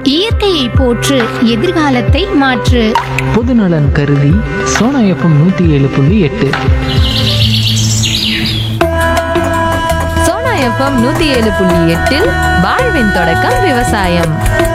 இயற்கையை போற்று எதிர்காலத்தை மாற்று பொதுநலன் கருதி சோனா எஃப்எம் நூற்றி ஏழு புள்ளி எட்டு சோனா எஃப்எம் நூத்தி ஏழு புள்ளி எட்டில் வாழ்வின் தொடக்கம் விவசாயம்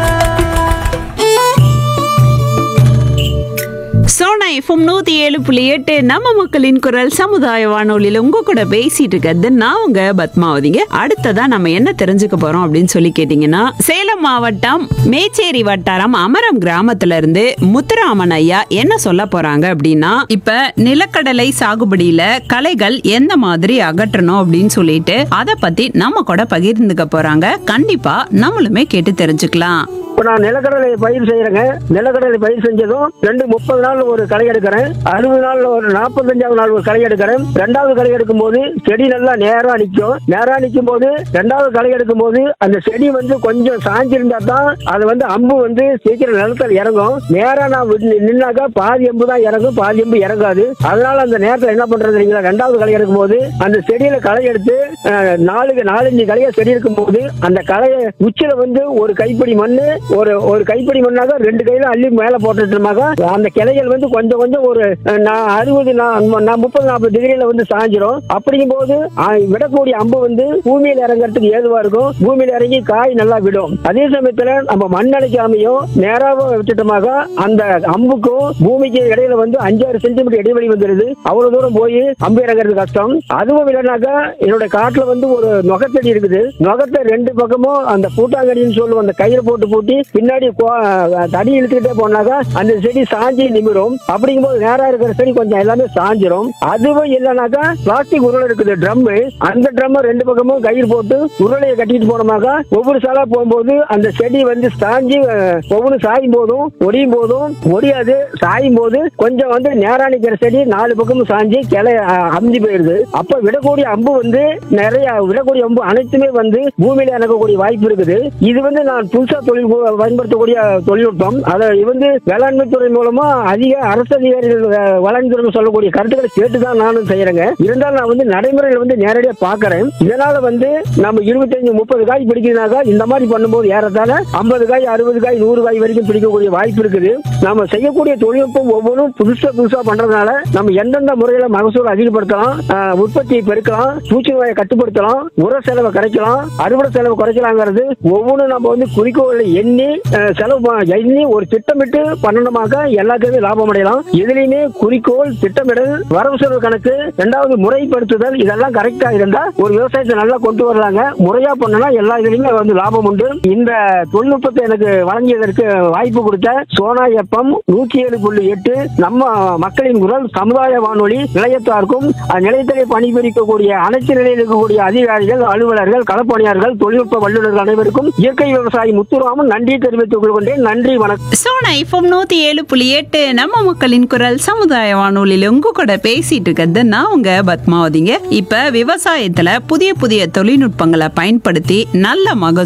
சோனா எஃப்எம் நூத்தி ஏழு புள்ளி எட்டு நம்ம மக்களின் குரல் சமுதாய வானொலியில உங்க கூட பேசிட்டு இருக்கிறது நான் உங்க பத்மாவதிங்க அடுத்ததா நம்ம என்ன தெரிஞ்சுக்க போறோம் அப்படின்னு சொல்லி கேட்டீங்கன்னா சேலம் மாவட்டம் மேச்சேரி வட்டாரம் அமரம் கிராமத்துல இருந்து முத்துராமன் ஐயா என்ன சொல்ல போறாங்க அப்படின்னா இப்ப நிலக்கடலை சாகுபடியில களைகள் எந்த மாதிரி அகற்றணும் அப்படின்னு சொல்லிட்டு அதை பத்தி நம்ம கூட பகிர்ந்துக்க போறாங்க கண்டிப்பா நம்மளுமே கேட்டு தெரிஞ்சுக்கலாம் இப்போ நான் நிலக்கடலை பயிர் செய்யறேங்க நிலக்கடலை பயிர் செஞ்சதும் ரெண்டு முப்பது நாள் ஒரு களை எடுக்கிறேன் அறுபது நாள் ஒரு நாற்பத்தஞ்சாவது நாள் ஒரு களை எடுக்கிறேன் ரெண்டாவது களை எடுக்கும் போது செடி நல்லா நேரா நிற்கும் நேரா நிற்கும் போது ரெண்டாவது களை எடுக்கும் போது அந்த செடி வந்து கொஞ்சம் சாஞ்சிருந்தா தான் அது வந்து அம்பு வந்து சீக்கிரம் நிலத்தில் இறங்கும் நேரா நான் விட்டு நின்னாக்கா பாதி எம்பு தான் இறங்கும் பாதி எம்பு இறங்காது அதனால அந்த நேரத்தில் என்ன பண்றது தெரியுங்களா ரெண்டாவது களை எடுக்கும் போது அந்த செடியில களை எடுத்து அஹ், நாலுக்கு நாலஞ்சு களையா செடி இருக்கும் போது அந்த களைய உச்சில வந்து ஒரு கைப்பிடி மண்ணு ஒரு ஒரு கைப்பிடி மண்ணாக ரெண்டு கையில அள்ளி மேல போட்டுட்டோமாக்க அந்த கிளைகள் வந்து கொஞ்சம் கொஞ்சம் ஒரு அஹ், நான் அறுபது நான் நான் முப்பது நாற்பது டிகிரியில வந்து சாஞ்சிரும் அப்படிங்கும் போது அஹ், விடக்கூடிய அம்பு வந்து பூமியில இறங்குறதுக்கு ஏதுவா இருக்கும் பூமியில இறங்கி காய் நல்லா விடும் அதே சமயத்துல நம்ம மண் அணைக்காமையும் நேராக விட்டுட்டோமாக அந்த அம்புக்கும் பூமிக்கு இடையில வந்து அஞ்சாறு சென்டிமீட்டர் இடைவெளி வந்துருது அவ்வளவு தூரம் போய் அம்பு இறங்குறது கஷ்டம் அதுவும் இல்லைனாக்கா என்னோட காட்டுல வந்து ஒரு நுகத்தடி இருக்குது நுகத்தை ரெண்டு பக்கமும் அந்த பூட்டாங்கடின்னு சொல்லுவோம் அந்த கயிறு போட்டு பூட்டி பின்னாடி கோ- தடி இழுத்துக்கிட்டே போனாக்கா அந்த செடி சாஞ்சி நிமிரும் அப்படிங்கும்போது நேரா இருக்கிற செடி கொஞ்சம் எல்லாமே சாஞ்சிரும் அதுவும் இல்லைனாக்கா பிளாஸ்டிக் உருளை இருக்குது ட்ரம் அந்த ட்ரம் ரெண்டு பக்கமும் கயிறு போட்டு உருளையை கட்டிட்டு போனோமாக்கா ஒவ்வொரு சாலா போகும்போது அந்த செடி வந்து சாஞ்சி அஹ், ஒவ்வொரு சாயும் போதும் ஒடியும் போதும் ஒடியாது சாயும் போது கொஞ்சம் வந்து நேரா நிக்கிற செடி நாலு பக்கமும் சாஞ்சி கிளை அஹ், அமுதி போயிருது அப்ப விடக்கூடிய அம்பு வந்து நிறைய விடக்கூடிய அம்பு அனைத்துமே வந்து பூமியில இறக்கக்கூடிய வாய்ப்பு இருக்குது இது வந்து நான் புதுசா தொழில் கு- பயன்படுத்தக்கூடிய தொழில்நுட்பம் அதை வந்து வேளாண்மை துறை மூலமா அதிக அரசு அதிகாரிகள் அஹ், வேளாண்மை சொல்லக்கூடிய கருத்துக்களை கேட்டுதான் நானும் செய்யறேங்க இருந்தாலும் நான் வந்து நடைமுறையில் வந்து நேரடியா பாக்குறேன் இதனால வந்து நம்ம இருபத்தஞ்சு முப்பது காய் பிடிக்கிறதுனாக்கா இந்த மாதிரி பண்ணும்போது ஏறத்தாழ ஐம்பது காய் அறுபது காய் நூறு காய் வரைக்கும் பிடிக்கக்கூடிய வாய்ப்பு இருக்குது நாம செய்யக்கூடிய தொழில்நுட்பம் ஒவ்வொன்றும் புதுசா புதுசா பண்றதுனால நம்ம எந்தெந்த முறையில மகசூல் அதிகப்படுத்தலாம் ஆஹ், உற்பத்தியை பெருக்கலாம் பூச்சி நோயை கட்டுப்படுத்தலாம் உர செலவை குறைக்கலாம் அறுவடை செலவை குறைக்கலாங்கிறது ஒவ்வொன்றும் நம்ம வந்து குறிக்கோளை எண்ணி ஆஹ், செலவு ப- எண்ணி ஒரு திட்டமிட்டு பண்ணணுமாக்க எல்லாத்துக்குமே லாபம் அடையலாம் எதுலையுமே குறிக்கோள் திட்டமிடல் வரவு செலவு கணக்கு ரெண்டாவது முறைப்படுத்துதல் இதெல்லாம் கரெக்டா இருந்தா ஒரு விவசாயத்தை நல்லா கொண்டு வரலாங்க முறையா பண்ணனா எல்லா இதுலயுமே வந்து லாபம் உண்டு இந்த தொழில்நுட்பத்தை எனக்கு வழங்கியதற்கு வாய்ப்பு கொடுத்த சோனா எஃப்எம் நூத்தி ஏழு புள்ளி எட்டு நம்ம மக்களின் குரல் சமுதாய வானொலி நிலையத்தாருக்கும் நிலையத்திலே பணிபுரிக்கக்கூடிய அனைத்து நிலையில் இருக்கக்கூடிய அதிகாரிகள் அலுவலர்கள் களப்பணியாளர்கள் தொழில்நுட்ப வல்லுநர்கள் அனைவருக்கும் இயற்கை விவசாயி முத்துராமன் நன்றி தெரிவித்துக் கொள்கின்றேன் நன்றி வணக்கம் சோனா எஃப்எம் நூத்தி ஏழு புள்ளி எட்டு நம்ம மக்களின் குரல் சமுதாய வானொலியில உங்க கூட பேசிட்டு இருக்கிறது நான் உங்க பத்மாவதிங்க இப்ப விவசாயத்துல புதிய புதிய தொழில்நுட்பங்களை பயன்படுத்தி நல்ல மகசூல்